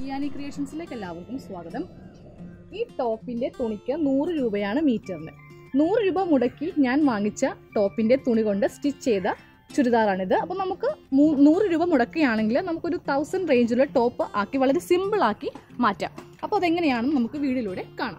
Gianni ക്രിയേഷൻസിലേക്ക് എല്ലാവർക്കും സ്വാഗതം ഈ ടോപ്പിന്റെ തുണിക്ക് നൂറ് രൂപയാണ് മീറ്ററിന് നൂറ് രൂപ മുടക്കി ഞാൻ വാങ്ങിച്ച ടോപ്പിന്റെ തുണി കൊണ്ട് സ്റ്റിച്ച് ചെയ്ത ചുരിദാറാണിത് അപ്പോൾ നമുക്ക് മൂ- നൂറ് രൂപ മുടക്കുകയാണെങ്കിൽ നമുക്കൊരു തൗസൻഡ് റേഞ്ചിലുള്ള ടോപ്പ് ആക്കി വളരെ സിമ്പിൾ ആക്കി മാറ്റാം അപ്പോൾ അതെങ്ങനെയാണെന്ന് നമുക്ക് വീഡിയോയിലൂടെ കാണാം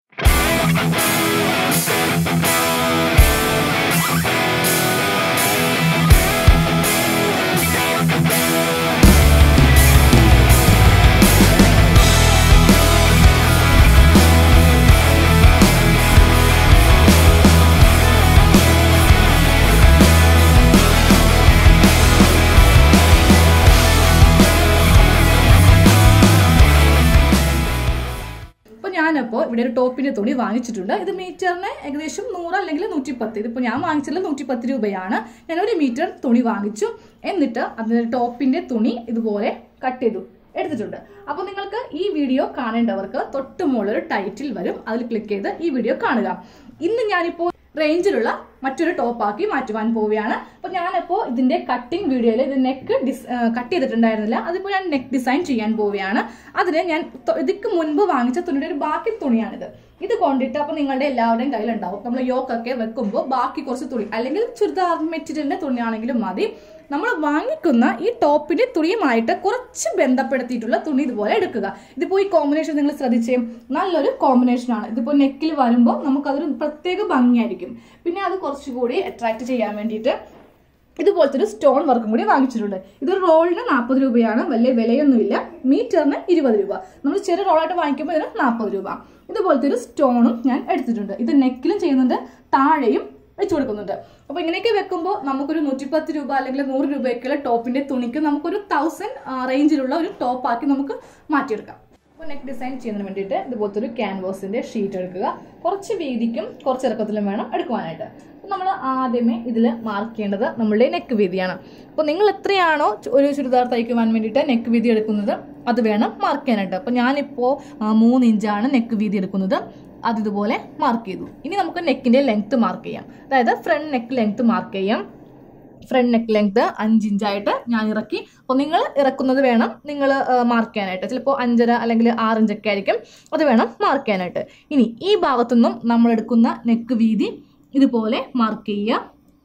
ഇപ്പോൾ ഞാനപ്പോൾ ഇവിടെ ഒരു ടോപ്പിന്റെ തുണി വാങ്ങിച്ചിട്ടുണ്ട് ഇത് മീറ്ററിന് ഏകദേശം നൂറ് അല്ലെങ്കിൽ നൂറ്റിപ്പത്ത് ഇതിപ്പോൾ ഞാൻ വാങ്ങിച്ചത് നൂറ്റിപ്പത്ത് രൂപയാണ് ഞാൻ ഒരു മീറ്റർ തുണി വാങ്ങിച്ചു എന്നിട്ട് അതിന് ടോപ്പിന്റെ തുണി ഇതുപോലെ കട്ട് ചെയ്തു എടുത്തിട്ടുണ്ട് അപ്പോൾ നിങ്ങൾക്ക് ഈ വീഡിയോ കാണേണ്ടവർക്ക് തൊട്ട് മുകളിൽ ഒരു ടൈറ്റിൽ വരും അതിൽ ക്ലിക്ക് ചെയ്ത് ഈ വീഡിയോ കാണുക ഇന്ന് ഞാനിപ്പോൾ റേഞ്ചിലുള്ള മറ്റൊരു ടോപ്പാക്കി മാറ്റുവാൻ പോവുകയാണ് അപ്പോൾ ഞാനിപ്പോൾ ഇതിന്റെ കട്ടിംഗ് വീഡിയോയിൽ ഇത് നെക്ക് ഡിസ് കട്ട് ചെയ്തിട്ടുണ്ടായിരുന്നില്ല അതിപ്പോൾ ഞാൻ നെക്ക് ഡിസൈൻ ചെയ്യാൻ പോവുകയാണ് അതിന് ഞാൻ തൊ- ഇതിക്ക് മുൻപ് വാങ്ങിച്ച തുണിയുടെ ഒരു ബാക്കി തുണിയാണിത് ഇത് കൊണ്ടിട്ട് അപ്പോൾ നിങ്ങളുടെ എല്ലാവരുടെയും കയ്യിലുണ്ടാവും നമ്മൾ യോക്കൊക്കെ വെക്കുമ്പോൾ ബാക്കി കുറച്ച് തുണി അല്ലെങ്കിൽ ചുരിദാർ മെറ്റീരിയലിന്റെ തുണിയാണെങ്കിലും മതി നമ്മൾ വാങ്ങിക്കുന്ന ഈ ടോപ്പിന്റെ തുണിയുമായിട്ട് കുറച്ച് ബന്ധപ്പെടുത്തിയിട്ടുള്ള തുണി ഇതുപോലെ എടുക്കുക ഇതിപ്പോൾ ഈ കോമ്പിനേഷൻ നിങ്ങൾ ശ്രദ്ധിച്ചേ നല്ലൊരു കോമ്പിനേഷൻ ആണ് ഇതിപ്പോൾ നെക്കിൽ വരുമ്പോൾ നമുക്കതൊരു പ്രത്യേക ഭംഗിയായിരിക്കും പിന്നെ അത് കുറച്ചുകൂടി അട്രാക്ട് ചെയ്യാൻ വേണ്ടിയിട്ട് ഇതുപോലത്തെ ഒരു സ്റ്റോൺ വർക്കും കൂടി വാങ്ങിച്ചിട്ടുണ്ട് ഇതൊരു റോളിന് നാൽപ്പത് രൂപയാണ് വലിയ വിലയൊന്നുമില്ല മീറ്ററിന് ഇരുപത് രൂപ നമ്മൾ ചെറിയ റോളായിട്ട് വാങ്ങിക്കുമ്പോൾ ഇതിന് നാൽപ്പത് രൂപ ഇതുപോലത്തെ ഒരു സ്റ്റോണും ഞാൻ എടുത്തിട്ടുണ്ട് ഇത് നെക്കിലും ചെയ്യുന്നുണ്ട് താഴെയും വെച്ച് കൊടുക്കുന്നുണ്ട് അപ്പോൾ ഇങ്ങനെയൊക്കെ വെക്കുമ്പോൾ നമുക്കൊരു നൂറ്റിപ്പത്ത് രൂപ അല്ലെങ്കിൽ നൂറ് രൂപയൊക്കെയുള്ള ടോപ്പിന്റെ തുണിക്ക് നമുക്കൊരു തൗസൻഡ് റേഞ്ചിലുള്ള ഒരു ടോപ്പാക്കി നമുക്ക് മാറ്റിയെടുക്കാം അപ്പോൾ നെക്ക് ഡിസൈൻ ചെയ്യുന്നതിന് വേണ്ടിയിട്ട് ഇതുപോലത്തെ ഒരു ക്യാൻവാസിന്റെ ഷീറ്റ് എടുക്കുക കുറച്ച് വീതിക്കും കുറച്ച് ഇറക്കത്തിലും വേണം എടുക്കുവാനായിട്ട് അപ്പോൾ നമ്മൾ ആദ്യമേ ഇതിൽ മാർക്ക് ചെയ്യേണ്ടത് നമ്മളുടെ നെക്ക് വീതിയാണ് അപ്പോൾ നിങ്ങൾ എത്രയാണോ ചു- ഒരു ചുരിദാർ തയ്ക്കുവാൻ വേണ്ടിയിട്ട് നെക്ക് വീതി എടുക്കുന്നത് അത് വേണം മാർക്ക് ചെയ്യാനായിട്ട് അപ്പോൾ ഞാനിപ്പോൾ ആ, മൂന്ന് ഇഞ്ചാണ് നെക്ക് വീതി എടുക്കുന്നത് അത് ഇതുപോലെ മാർക്ക് ചെയ്തു ഇനി നമുക്ക് നെക്കിന്റെ ലെങ്ത് മാർക്ക് ചെയ്യാം അതായത് ഫ്രണ്ട് നെക്ക് ലെങ്ത് മാർക്ക് ചെയ്യാം ഫ്രണ്ട് നെക്ക് ലെങ്ത് അഞ്ച് ഇഞ്ചായിട്ട് ഞാൻ ഇറക്കി അപ്പോൾ നിങ്ങൾ ഇറക്കുന്നത് വേണം നിങ്ങൾ മാർക്ക് ചെയ്യാനായിട്ട് ചിലപ്പോൾ അഞ്ചര അല്ലെങ്കിൽ ആറ് ഇഞ്ചൊക്കെ ആയിരിക്കും അത് വേണം മാർക്ക് ചെയ്യാനായിട്ട് ഇനി ഈ ഭാഗത്തുനിന്നും നമ്മൾ എടുക്കുന്ന നെക്ക് വീതി ഇതുപോലെ മാർക്ക് ചെയ്യുക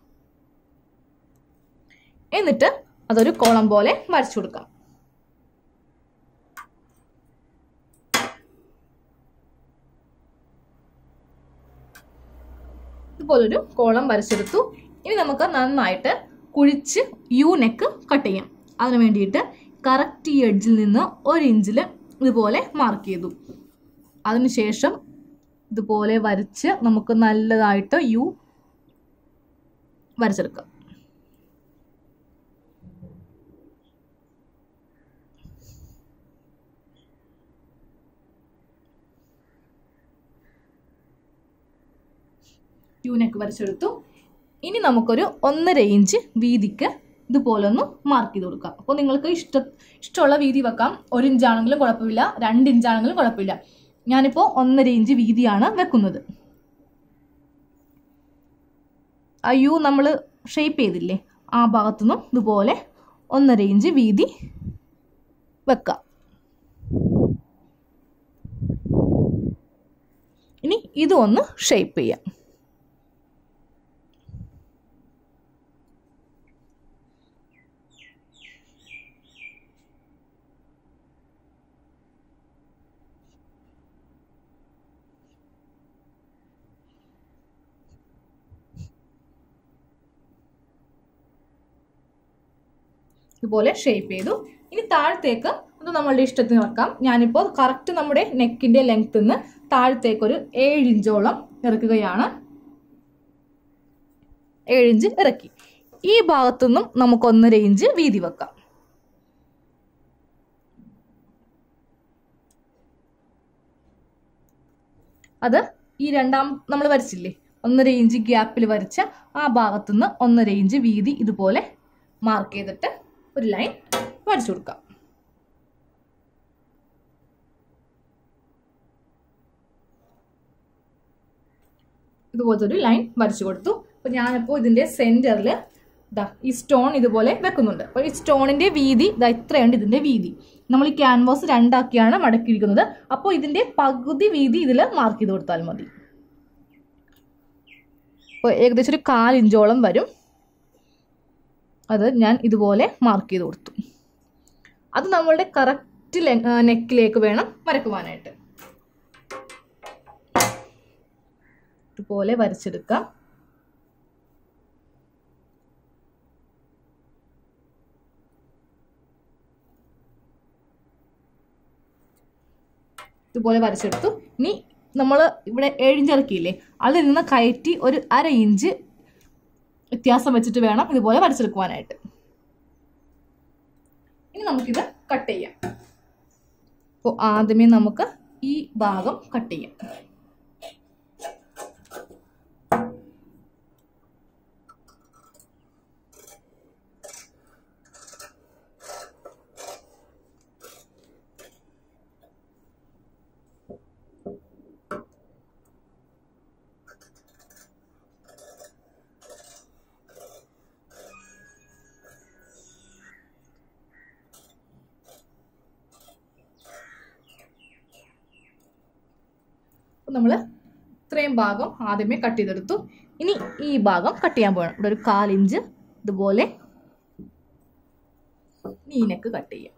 എന്നിട്ട് അതൊരു കോളം പോലെ വരച്ചു കൊടുക്കാം ഇതുപോലൊരു കോളം വരച്ചെടുത്തു ഇനി നമുക്ക് നന്നായിട്ട് കുഴിച്ച് യു നെക്ക് കട്ട് ചെയ്യാം അതിന് വേണ്ടിയിട്ട് കറക്റ്റ് ഈ എഡ്ജിൽ നിന്ന് ഒരു ഇഞ്ചിൽ ഇതുപോലെ മാർക്ക് ചെയ്തു അതിനുശേഷം ഇതുപോലെ വരച്ച് നമുക്ക് നല്ലതായിട്ട് യു വരച്ചെടുക്കാം യൂനെക്ക് വരച്ചെടുത്തു ഇനി നമുക്കൊരു ഒന്നര ഇഞ്ച് വീതിക്ക് ഇതുപോലെ ഒന്ന് മാർക്ക് ചെയ്ത് കൊടുക്കാം അപ്പോൾ നിങ്ങൾക്ക് ഇഷ്ട ഇഷ്ടമുള്ള വീതി വെക്കാം ഒരു ഇഞ്ചാണെങ്കിലും കുഴപ്പമില്ല രണ്ട് ഇഞ്ചാണെങ്കിലും കുഴപ്പമില്ല ഞാനിപ്പോൾ ഒന്നര ഇഞ്ച് വീതിയാണ് വെക്കുന്നത് ആ യു നമ്മൾ ഷേപ്പ് ചെയ്തില്ലേ ആ ഭാഗത്തുനിന്നും ഇതുപോലെ ഒന്നര ഇഞ്ച് വീതി വെക്കാം ഇനി ഇതും ഒന്ന് ഷേപ്പ് ചെയ്യാം ഇതുപോലെ ഷേപ്പ് ചെയ്തു ഇനി താഴത്തേക്ക് അത് നമ്മളുടെ ഇഷ്ടത്തിന് വെക്കാം ഞാനിപ്പോൾ കറക്റ്റ് നമ്മുടെ നെക്കിന്റെ ലെങ്ത് നിന്ന് താഴത്തേക്ക് ഒരു ഏഴ് ഇഞ്ചോളം ഇറക്കുകയാണ് ഏഴ് ഇഞ്ച് ഇറക്കി ഈ ഭാഗത്തുനിന്നും നമുക്ക് ഒന്നര ഇഞ്ച് വീതി വെക്കാം അത് ഈ രണ്ടാം നമ്മൾ വരച്ചില്ലേ ഒന്നര ഇഞ്ച് ഗ്യാപ്പിൽ വരച്ച ആ ഭാഗത്തുനിന്ന് ഒന്നര ഇഞ്ച് വീതി ഇതുപോലെ മാർക്ക് ചെയ്തിട്ട് ഒരു ലൈൻ വരച്ചു കൊടുക്കാം ഇതുപോലത്തെ ഒരു ലൈൻ വരച്ചു കൊടുത്തു അപ്പോൾ ഞാനിപ്പോൾ ഇതിൻ്റെ സെൻറ്ററിൽ ദാ ഈ സ്റ്റോൺ ഇതുപോലെ വെക്കുന്നുണ്ട് അപ്പോൾ ഈ സ്റ്റോണിന്റെ വീതി ദാ ഇത്രയുണ്ട് ഇതിന്റെ വീതി നമ്മൾ ഈ ക്യാൻവാസ് രണ്ടാക്കിയാണ് മടക്കിയിരിക്കുന്നത് അപ്പോൾ ഇതിന്റെ പകുതി വീതി ഇതിൽ മാർക്ക് ചെയ്ത് കൊടുത്താൽ മതി അപ്പോൾ ഏകദേശം ഒരു കാലിഞ്ചോളം വരും അത് ഞാൻ ഇതുപോലെ മാർക്ക് ചെയ്ത് കൊടുത്തു അത് നമ്മളുടെ കറക്റ്റ് നെക്കിലേക്ക് വേണം വരക്കുവാനായിട്ട് ഇതുപോലെ വരച്ചെടുക്കാം ഇതുപോലെ വരച്ചെടുത്തു ഇനി നമ്മൾ ഇവിടെ ഏഴിഞ്ചിറക്കിയില്ലേ അതിൽ നിന്ന് കയറ്റി ഒരു അര ഇഞ്ച് വ്യത്യാസം വെച്ചിട്ട് വേണം ഇതുപോലെ വരച്ചെടുക്കുവാനായിട്ട് ഇനി നമുക്കിത് കട്ട് ചെയ്യാം അപ്പോൾ ആദ്യമേ നമുക്ക് ഈ ഭാഗം കട്ട് ചെയ്യാം നമ്മൾ ഇത്രയും ഭാഗം ആദ്യമേ കട്ട് ചെയ്തെടുത്തു ഇനി ഈ ഭാഗം കട്ട് ചെയ്യാൻ പോകണം ഇവിടെ ഒരു കാലിഞ്ച് ഇതുപോലെ ഈ നെക്ക് കട്ട് ചെയ്യാം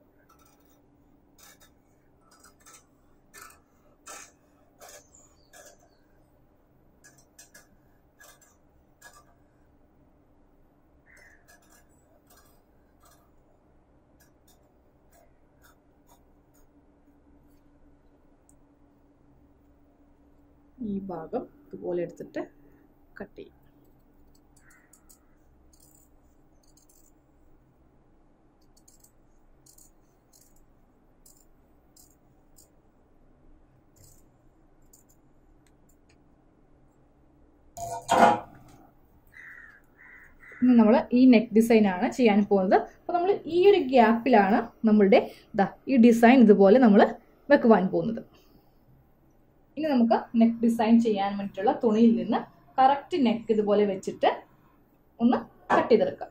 ഈ ഭാഗം ഇതുപോലെ എടുത്തിട്ട് കട്ട് ചെയ്യും ഇനി നമ്മൾ ഈ നെക്ക് ഡിസൈൻ ആണ് ചെയ്യാൻ പോകുന്നത് അപ്പോൾ നമ്മൾ ഈ ഒരു ഗ്യാപ്പിലാണ് നമ്മളുടെ ദാ ഈ ഡിസൈൻ ഇതുപോലെ നമ്മൾ വെക്കുവാൻ പോകുന്നത് ഇനി നമുക്ക് നെക്ക് ഡിസൈൻ ചെയ്യാൻ വേണ്ടിയിട്ടുള്ള തുണിയിൽ നിന്ന് കറക്റ്റ് നെക്ക് ഇതുപോലെ വെച്ചിട്ട് ഒന്ന് കട്ട് ചെയ്തെടുക്കാം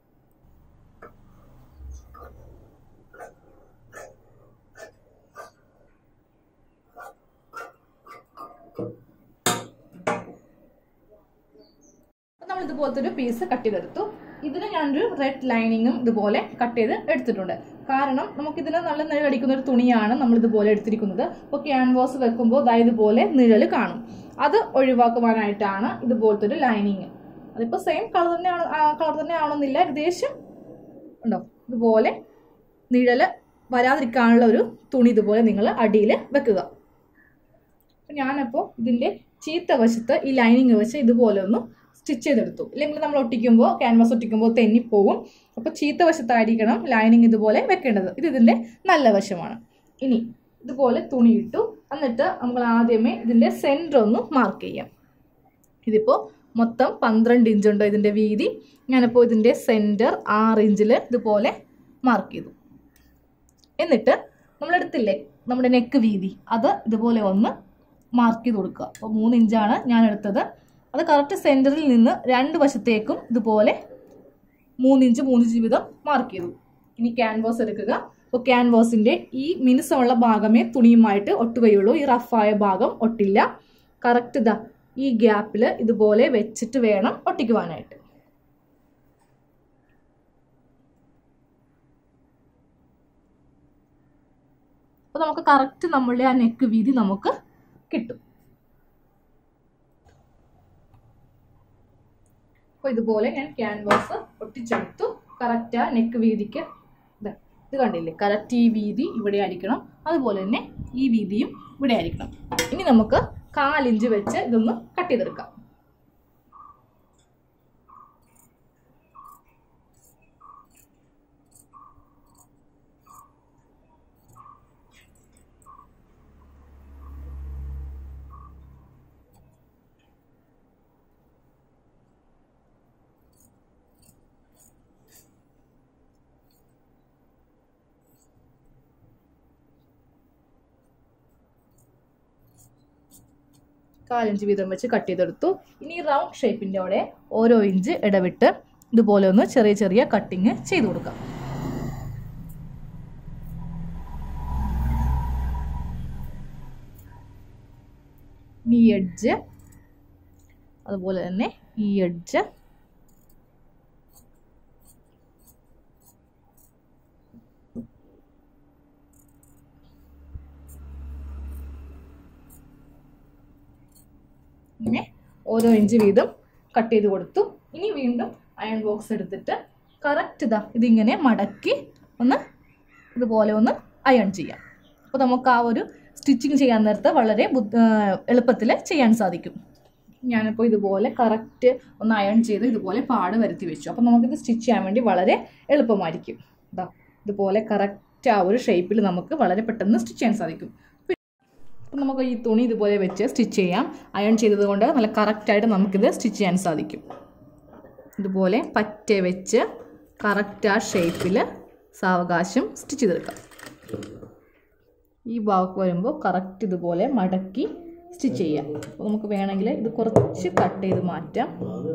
നമ്മൾ ഇതുപോലത്തെ ഒരു പീസ് കട്ട് ചെയ്തെടുത്തു ഇതിന് ഞാനൊരു റെഡ് ലൈനിങ്ങും ഇതുപോലെ കട്ട് ചെയ്ത് എടുത്തിട്ടുണ്ട് കാരണം നമുക്കിതിന് നല്ല നിഴലടിക്കുന്ന ഒരു തുണിയാണ് നമ്മൾ ഇതുപോലെ എടുത്തിരിക്കുന്നത് അപ്പോൾ ക്യാൻവാസ് വെക്കുമ്പോൾ ദാ ഇതുപോലെ നിഴൽ കാണും അത് ഒഴിവാക്കുവാനായിട്ടാണ് ഇതുപോലത്തെ ഒരു ലൈനിങ് അതിപ്പോൾ സെയിം കളർ തന്നെയാണ് കളർ തന്നെ ആവണമെന്നില്ല ഏകദേശം ഉണ്ടോ ഇതുപോലെ നിഴല് വരാതിരിക്കാനുള്ള ഒരു തുണി ഇതുപോലെ നിങ്ങൾ അടിയിൽ വെക്കുക അപ്പം ഞാനപ്പോൾ ഇതിൻ്റെ ചീത്ത വശത്ത് ഈ ലൈനിങ് വെച്ച് ഇതുപോലെ ഒന്ന് സ്റ്റിച്ച് ചെയ്തെടുത്തു ഇല്ലെങ്കിൽ നമ്മൾ ഒട്ടിക്കുമ്പോൾ ക്യാൻവാസ് ഒട്ടിക്കുമ്പോൾ തെന്നിപ്പോവും അപ്പോൾ ചീത്ത വശത്തായിരിക്കണം ലൈനിങ് ഇതുപോലെ വെക്കേണ്ടത് ഇത് ഇതിൻ്റെ നല്ല വശമാണ് ഇനി ഇതുപോലെ തുണി ഇട്ടു എന്നിട്ട് നമ്മൾ ആദ്യമേ ഇതിൻ്റെ സെൻറ്റർ ഒന്ന് മാർക്ക് ചെയ്യാം ഇതിപ്പോൾ മൊത്തം പന്ത്രണ്ട് ഇഞ്ചുണ്ട് ഇതിൻ്റെ വീതി ഞാനിപ്പോൾ ഇതിൻ്റെ സെൻറ്റർ ആറ് ഇഞ്ചിൽ ഇതുപോലെ മാർക്ക് ചെയ്തു എന്നിട്ട് നമ്മളെടുത്തില്ലേ നമ്മുടെ നെക്ക് വീതി അത് ഇതുപോലെ ഒന്ന് മാർക്ക് ചെയ്ത് കൊടുക്കുക അപ്പോൾ മൂന്ന് ഇഞ്ചാണ് ഞാൻ എടുത്തത് അത് കറക്റ്റ് സെൻറ്ററിൽ നിന്ന് രണ്ട് വശത്തേക്കും ഇതുപോലെ മൂന്നിഞ്ച് മൂന്നിഞ്ച് വീതം മാർക്ക് ചെയ്തു ഇനി ക്യാൻവാസ് എടുക്കുക അപ്പോൾ ക്യാൻവാസിൻ്റെ ഈ മിനുസമുള്ള ഭാഗമേ തുണിയുമായിട്ട് ഒട്ടുകയുള്ളൂ ഈ റഫായ ഭാഗം ഒട്ടില്ല കറക്റ്റ് ഇതാ ഈ ഗ്യാപ്പിൽ ഇതുപോലെ വെച്ചിട്ട് വേണം ഒട്ടിക്കുവാനായിട്ട് അപ്പോൾ നമുക്ക് കറക്റ്റ് നമ്മളുടെ ആ നെക്ക് വീതി നമുക്ക് കിട്ടും അപ്പോൾ ഇതുപോലെ ഞാൻ ക്യാൻവാസ് ഒട്ടിച്ചെടുത്തു കറക്റ്റ് ആ നെക്ക് വീതിക്ക് ദേ, ഇത് കണ്ടില്ലേ കറക്റ്റ് ഈ വീതി ഇവിടെ ആയിരിക്കണം അതുപോലെ തന്നെ ഈ വീതിയും ഇവിടെ ആയിരിക്കണം ഇനി നമുക്ക് കാലിഞ്ച് വെച്ച് ഇതൊന്ന് കട്ട് ചെയ്തെടുക്കാം കാലിഞ്ച് വീതം വെച്ച് കട്ട് ചെയ്തെടുത്തു ഇനി റൗണ്ട് ഷേപ്പിൻ്റെ അവിടെ ഓരോ ഇഞ്ച് ഇടവിട്ട് ഇതുപോലെ ഒന്ന് ചെറിയ ചെറിയ കട്ടിങ് ചെയ്ത് കൊടുക്കാം ഈ എഡ്ജ് അതുപോലെ തന്നെ ഈ എഡ്ജ് ഇങ്ങനെ ഓരോ ഇഞ്ച് വീതം കട്ട് ചെയ്ത് കൊടുത്തു ഇനി വീണ്ടും അയൺ ബോക്സ് എടുത്തിട്ട് കറക്റ്റ് ഇതാ ഇതിങ്ങനെ മടക്കി ഒന്ന് ഇതുപോലെ ഒന്ന് അയൺ ചെയ്യാം അപ്പോൾ നമുക്ക് ആ ഒരു സ്റ്റിച്ചിങ് ചെയ്യാൻ നേരത്ത് വളരെ എളുപ്പത്തിൽ ചെയ്യാൻ സാധിക്കും ഞാനിപ്പോൾ ഇതുപോലെ കറക്റ്റ് ഒന്ന് അയൺ ചെയ്ത് ഇതുപോലെ പാട് വരുത്തി വെച്ചു അപ്പോൾ നമുക്കിത് സ്റ്റിച്ച് ചെയ്യാൻ വേണ്ടി വളരെ എളുപ്പമായിരിക്കും ഇതാ ഇതുപോലെ കറക്റ്റ് ആ ഒരു ഷേപ്പിൽ നമുക്ക് വളരെ പെട്ടെന്ന് സ്റ്റിച്ച് ചെയ്യാൻ സാധിക്കും അപ്പം നമുക്ക് ഈ തുണി ഇതുപോലെ വെച്ച് സ്റ്റിച്ച് ചെയ്യാം അയൺ ചെയ്തത് കൊണ്ട് നല്ല കറക്റ്റായിട്ട് നമുക്കിത് സ്റ്റിച്ച് ചെയ്യാൻ സാധിക്കും ഇതുപോലെ പറ്റ വെച്ച് കറക്റ്റ് ആ ഷേപ്പിൽ സാവകാശം സ്റ്റിച്ച് ചെയ്തെടുക്കാം ഈ ഭാഗത്ത് വരുമ്പോൾ കറക്റ്റ് ഇതുപോലെ മടക്കി സ്റ്റിച്ച് ചെയ്യാം അപ്പോൾ നമുക്ക് വേണമെങ്കിൽ ഇത് കുറച്ച് കട്ട് ചെയ്ത് മാറ്റാം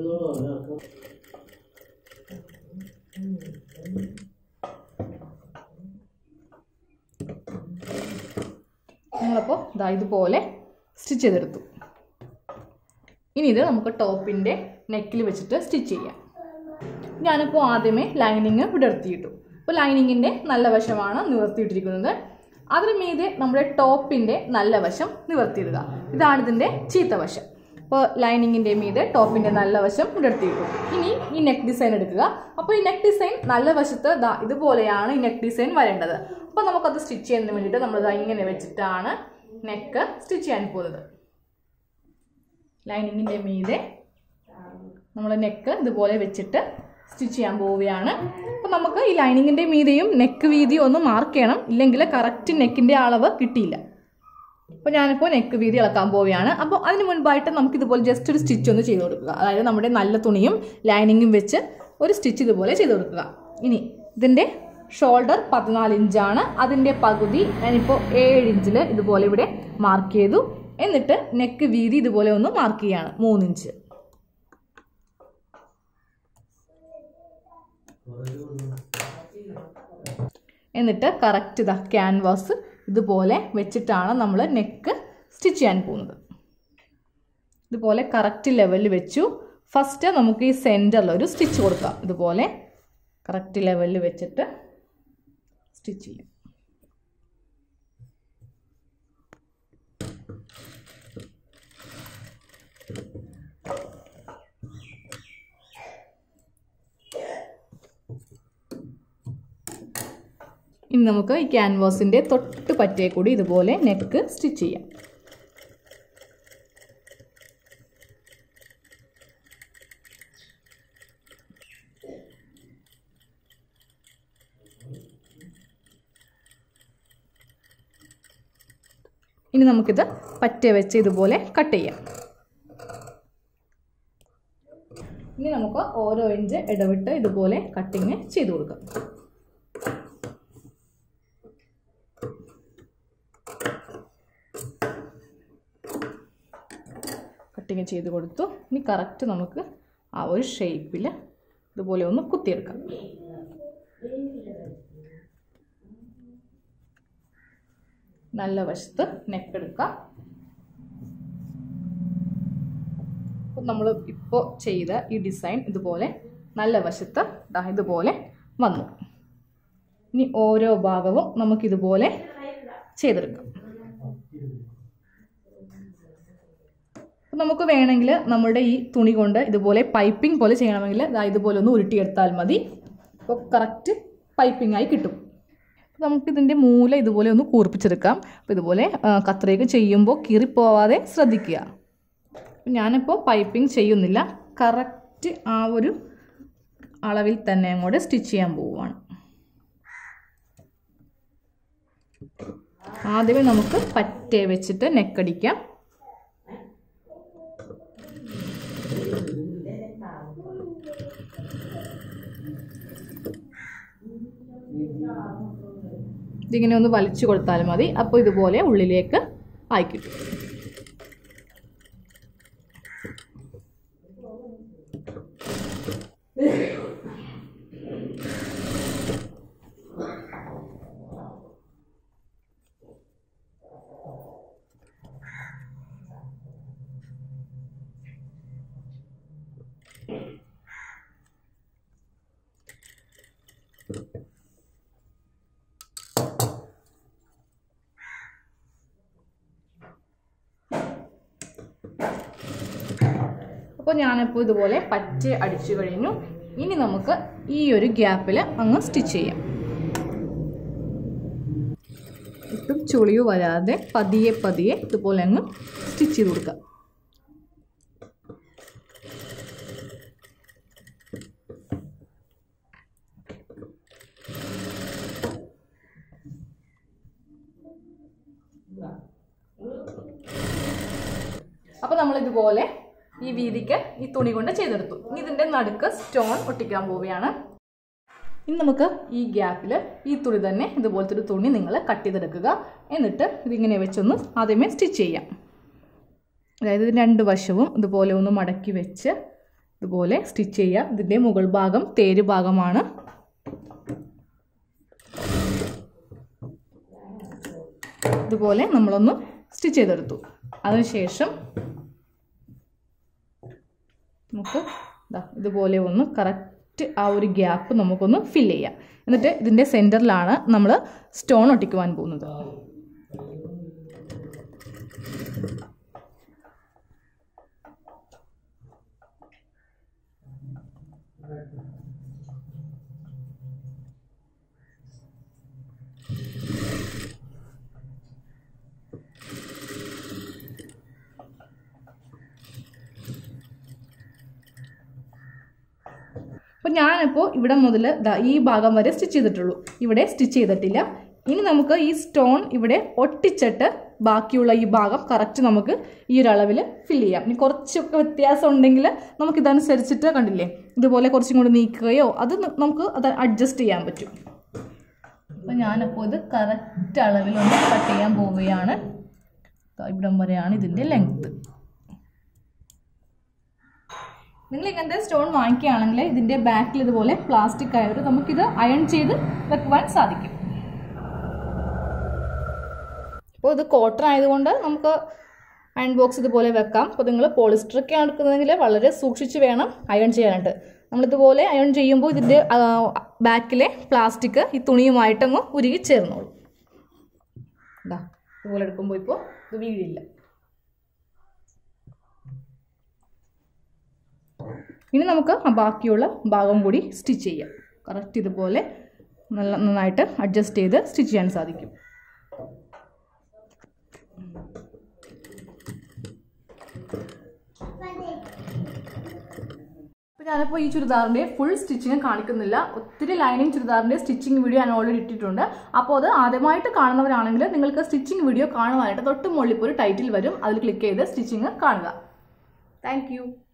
നമ്മളപ്പോൾ ഇതാ ഇതുപോലെ സ്റ്റിച്ച് ചെയ്തെടുത്തു ഇനി ഇത് നമുക്ക് ടോപ്പിൻ്റെ നെക്കിൽ വെച്ചിട്ട് സ്റ്റിച്ച് ചെയ്യാം ഞാനിപ്പോൾ ആദ്യമേ ലൈനിങ് വിടർത്തിയിട്ടു അപ്പോൾ ലൈനിങ്ങിൻ്റെ നല്ല വശമാണ് നിവർത്തിയിട്ടിരിക്കുന്നത് അതിന് മീതെ നമ്മുടെ ടോപ്പിൻ്റെ നല്ല വശം നിവർത്തിയിടുക ഇതാണ് ഇതിൻ്റെ ചീത്ത വശം അപ്പോൾ ലൈനിങ്ങിൻ്റെ മീതെ ടോപ്പിൻ്റെ നല്ല വശം വിടർത്തിയിട്ടു ഇനി ഈ നെക്ക് ഡിസൈൻ എടുക്കുക അപ്പോൾ ഈ നെക്ക് ഡിസൈൻ നല്ല വശത്ത് ദാ ഇതുപോലെയാണ് ഈ നെക്ക് ഡിസൈൻ വരേണ്ടത് അപ്പോൾ നമുക്കത് സ്റ്റിച്ച് ചെയ്യുന്നതിന് വേണ്ടിയിട്ട് നമ്മൾ ദാ ഇങ്ങനെ വെച്ചിട്ടാണ് നെക്ക് സ്റ്റിച്ച് ചെയ്യാൻ പോകുന്നത് ലൈനിങ്ങിൻ്റെ മീതെ നമ്മൾ നെക്ക് ഇതുപോലെ വെച്ചിട്ട് സ്റ്റിച്ച് ചെയ്യാൻ പോവുകയാണ് അപ്പോൾ നമുക്ക് ഈ ലൈനിങ്ങിൻ്റെ മീതെയും നെക്ക് വീതി ഒന്ന് മാർക്ക് ചെയ്യണം ഇല്ലെങ്കിൽ കറക്റ്റ് നെക്കിൻ്റെ അളവ് കിട്ടിയില്ല അപ്പോൾ ഞാനിപ്പോൾ നെക്ക് വീതി ഇളക്കാൻ പോവുകയാണ് അപ്പോൾ അതിന് മുൻപായിട്ട് നമുക്ക് ഇതുപോലെ ജസ്റ്റ് ഒരു സ്റ്റിച്ച് ഒന്ന് ചെയ്ത് കൊടുക്കുക അതായത് നമ്മുടെ നല്ല തുണിയും ലൈനിങ്ങും വെച്ച് ഒരു സ്റ്റിച്ച് ഇതുപോലെ ചെയ്ത് കൊടുക്കുക ഇനി ഇതിൻ്റെ ഷോൾഡർ പതിനാല് ഇഞ്ചാണ് അതിൻ്റെ പകുതി ഞാനിപ്പോൾ ഏഴ് ഇഞ്ചിൽ ഇതുപോലെ ഇവിടെ മാർക്ക് ചെയ്തു എന്നിട്ട് നെക്ക് വീതി ഇതുപോലെ ഒന്ന് മാർക്ക് ചെയ്യാണ് മൂന്നിഞ്ച് എന്നിട്ട് കറക്റ്റ് ഇതാ ക്യാൻവാസ് ഇതുപോലെ വെച്ചിട്ടാണ് നമ്മൾ നെക്ക് സ്റ്റിച്ച് ചെയ്യാൻ പോകുന്നത് ഇതുപോലെ കറക്റ്റ് ലെവലിൽ വെച്ചു ഫസ്റ്റ് നമുക്ക് ഈ സെൻറ്ററിൽ ഒരു സ്റ്റിച്ച് കൊടുക്കാം ഇതുപോലെ കറക്റ്റ് ലെവലിൽ വെച്ചിട്ട് സ്റ്റിച്ച് ചെയ്യും ഇനി നമുക്ക് ഈ ക്യാൻവാസിൻ്റെ തൊട്ട് പറ്റേ കൂടി ഇതുപോലെ നെക്ക് സ്റ്റിച്ച് ചെയ്യാം ഇനി നമുക്കിത് പറ്റ വെച്ച് ഇതുപോലെ കട്ട് ചെയ്യാം ഇനി നമുക്ക് ഓരോ ഇഞ്ച് ഇടവിട്ട് ഇതുപോലെ കട്ടിങ് ചെയ്ത് കൊടുക്കാം കട്ടിങ് ചെയ്ത് കൊടുത്തു ഇനി കറക്റ്റ് നമുക്ക് ആ ഒരു ഷേപ്പിൽ ഇതുപോലെ ഒന്ന് കുത്തിയെടുക്കാം നല്ല വശത്ത് നെക്ക് എടുക്കാം നമ്മൾ ഇപ്പോൾ ചെയ്ത ഈ ഡിസൈൻ ഇതുപോലെ നല്ല വശത്ത് ദാ ഇതുപോലെ വന്നു ഇനി ഓരോ ഭാഗവും നമുക്കിതുപോലെ ചെയ്തെടുക്കാം നമുക്ക് വേണമെങ്കിൽ നമ്മുടെ ഈ തുണി കൊണ്ട് ഇതുപോലെ പൈപ്പിംഗ് പോലെ ചെയ്യണമെങ്കിൽ ദാ ഇതുപോലെ ഒന്ന് ഉരുട്ടിയെടുത്താൽ മതി അപ്പോൾ കറക്റ്റ് പൈപ്പിംഗ് ആയി കിട്ടും നമുക്കിതിൻ്റെ മൂല ഇതുപോലെ ഒന്ന് കൂർപ്പിച്ചെടുക്കാം അപ്പോൾ ഇതുപോലെ കത്രയൊക്കെ ചെയ്യുമ്പോൾ കീറിപ്പോവാതെ ശ്രദ്ധിക്കുക ഞാനിപ്പോൾ പൈപ്പിംഗ് ചെയ്യുന്നില്ല കറക്റ്റ് ആ ഒരു അളവിൽ തന്നെ അങ്ങോട്ട് സ്റ്റിച്ച് ചെയ്യാൻ പോവുകയാണ് ആദ്യമേ നമുക്ക് പറ്റേ വെച്ചിട്ട് നെക്കടിക്കാം ഇതിങ്ങനെ ഒന്ന് വലിച്ചു കൊടുത്താൽ മതി അപ്പോൾ ഇതുപോലെ ഉള്ളിലേക്ക് ആയിക്കിട്ടും അപ്പോൾ ഞാനിപ്പോൾ ഇതുപോലെ പച്ച അടിച്ചു കഴിഞ്ഞു ഇനി നമുക്ക് ഈ ഒരു ഗ്യാപ്പിൽ അങ്ങ് സ്റ്റിച്ച് ചെയ്യാം ഒട്ടും ചുളിവ് വരാതെ പതിയെ പതിയെ ഇതുപോലെ അങ്ങ് സ്റ്റിച്ച് ചെയ്ത് കൊടുക്കുക അപ്പോൾ നമ്മൾ ഇതുപോലെ ഈ വീതിക്ക് ഈ തുണി കൊണ്ട് ചെയ്തെടുത്തു ഇനി ഇതിൻ്റെ നടുക്ക് സ്റ്റോൺ ഒട്ടിക്കാൻ പോവുകയാണ് ഇനി നമുക്ക് ഈ ഗ്യാപ്പിൽ ഈ തുണി തന്നെ ഇതുപോലത്തെ ഒരു തുണി നിങ്ങൾ കട്ട് ചെയ്തെടുക്കുക എന്നിട്ട് ഇതിങ്ങനെ വെച്ചൊന്ന് ആദ്യമേ സ്റ്റിച്ച് ചെയ്യാം അതായത് ഇതിൻ്റെ രണ്ട് വശവും ഇതുപോലെ ഒന്ന് മടക്കി വെച്ച് ഇതുപോലെ സ്റ്റിച്ച് ചെയ്യുക ഇതിൻ്റെ മുകൾ ഭാഗം തേര് ഭാഗമാണ് ഇതുപോലെ നമ്മളൊന്ന് സ്റ്റിച്ച് ചെയ്തെടുത്തു അതിനുശേഷം നമുക്ക് ദാ ഇതുപോലെ ഒന്ന് കറക്റ്റ് ആ ഒരു ഗ്യാപ്പ് നമുക്കൊന്ന് ഫില്ല് ചെയ്യാം എന്നിട്ട് ഇതിൻ്റെ സെൻറ്ററിലാണ് നമ്മൾ സ്റ്റോൺ ഒട്ടിക്കുവാൻ പോകുന്നത് അപ്പോൾ ഞാനിപ്പോൾ ഇവിടെ മുതൽ ദാ ഈ ഭാഗം വരെ സ്റ്റിച്ച് ചെയ്തിട്ടുള്ളൂ ഇവിടെ സ്റ്റിച്ച് ചെയ്തിട്ടില്ല ഇനി നമുക്ക് ഈ സ്റ്റോൺ ഇവിടെ ഒട്ടിച്ചിട്ട് ബാക്കിയുള്ള ഈ ഭാഗം കറക്റ്റ് നമുക്ക് ഈ ഒരു അളവിൽ ഫില്ല് ചെയ്യാം ഇനി കുറച്ചൊക്കെ വ്യത്യാസം ഉണ്ടെങ്കിൽ നമുക്ക് ഇതനുസരിച്ചിട്ട് കണ്ടില്ലേ ഇതുപോലെ കുറച്ചും കൂടി നീക്കുകയോ അത് ന- നമുക്ക് അത് അഡ്ജസ്റ്റ് ചെയ്യാൻ പറ്റും അപ്പോൾ ഞാനപ്പോൾ ഇത് കറക്റ്റ് അളവിലൊന്ന് കട്ട് ചെയ്യാൻ പോവുകയാണ് ദാ ഇവിടം വരെയാണ് ഇതിൻ്റെ ലെങ്ത്ത് നിങ്ങൾ ഇങ്ങനത്തെ സ്റ്റോൺ വാങ്ങിക്കുകയാണെങ്കിൽ ഇതിൻ്റെ ബാക്കിൽ ഇതുപോലെ പ്ലാസ്റ്റിക് ആയവർ നമുക്കിത് അയൺ ചെയ്ത് വെക്കുവാൻ സാധിക്കും അപ്പോൾ ഇത് കോട്ടൺ ആയതുകൊണ്ട് നമുക്ക് അയൺ ബോക്സ് ഇതുപോലെ വെക്കാം അപ്പോൾ നിങ്ങൾ പോളിസ്റ്റർ ഒക്കെ എടുക്കുന്നതെങ്കിൽ വളരെ സൂക്ഷിച്ച് വേണം അയൺ ചെയ്യാനായിട്ട് നമ്മളിതുപോലെ അയൺ ചെയ്യുമ്പോൾ ഇതിൻ്റെ ബാക്കിലെ പ്ലാസ്റ്റിക് ഈ തുണിയുമായിട്ടങ്ങ് ഉരുകി ചേർന്നോളും ഇതാ ഇതുപോലെ എടുക്കുമ്പോൾ ഇപ്പോൾ ഇത് വീഴില്ല ഇനി നമുക്ക് ആ ബാക്കിയുള്ള ഭാഗം കൂടി സ്റ്റിച്ച് ചെയ്യാം കറക്റ്റ് ഇതുപോലെ നല്ല നന്നായിട്ട് അഡ്ജസ്റ്റ് ചെയ്ത് സ്റ്റിച്ച് ചെയ്യാൻ സാധിക്കും അപ്പോൾ ഞാനിപ്പോൾ ഈ ചുരിദാറിൻ്റെ ഫുൾ സ്റ്റിച്ചിങ് കാണിക്കുന്നില്ല ഒത്തിരി ലൈനിങ് ചുരിദാറിൻ്റെ സ്റ്റിച്ചിങ് വീഡിയോ ഞാൻ ഓൾറെഡി ഇട്ടിട്ടുണ്ട് അപ്പോൾ അത് ആദ്യമായിട്ട് കാണുന്നവരാണെങ്കിൽ നിങ്ങൾക്ക് സ്റ്റിച്ചിങ് വീഡിയോ കാണുവാനായിട്ട് തൊട്ട് മുകളിൽ ഇപ്പോൾ ഒരു ടൈറ്റിൽ വരും അതിൽ ക്ലിക്ക് ചെയ്ത് സ്റ്റിച്ചിങ് കാണുക താങ്ക്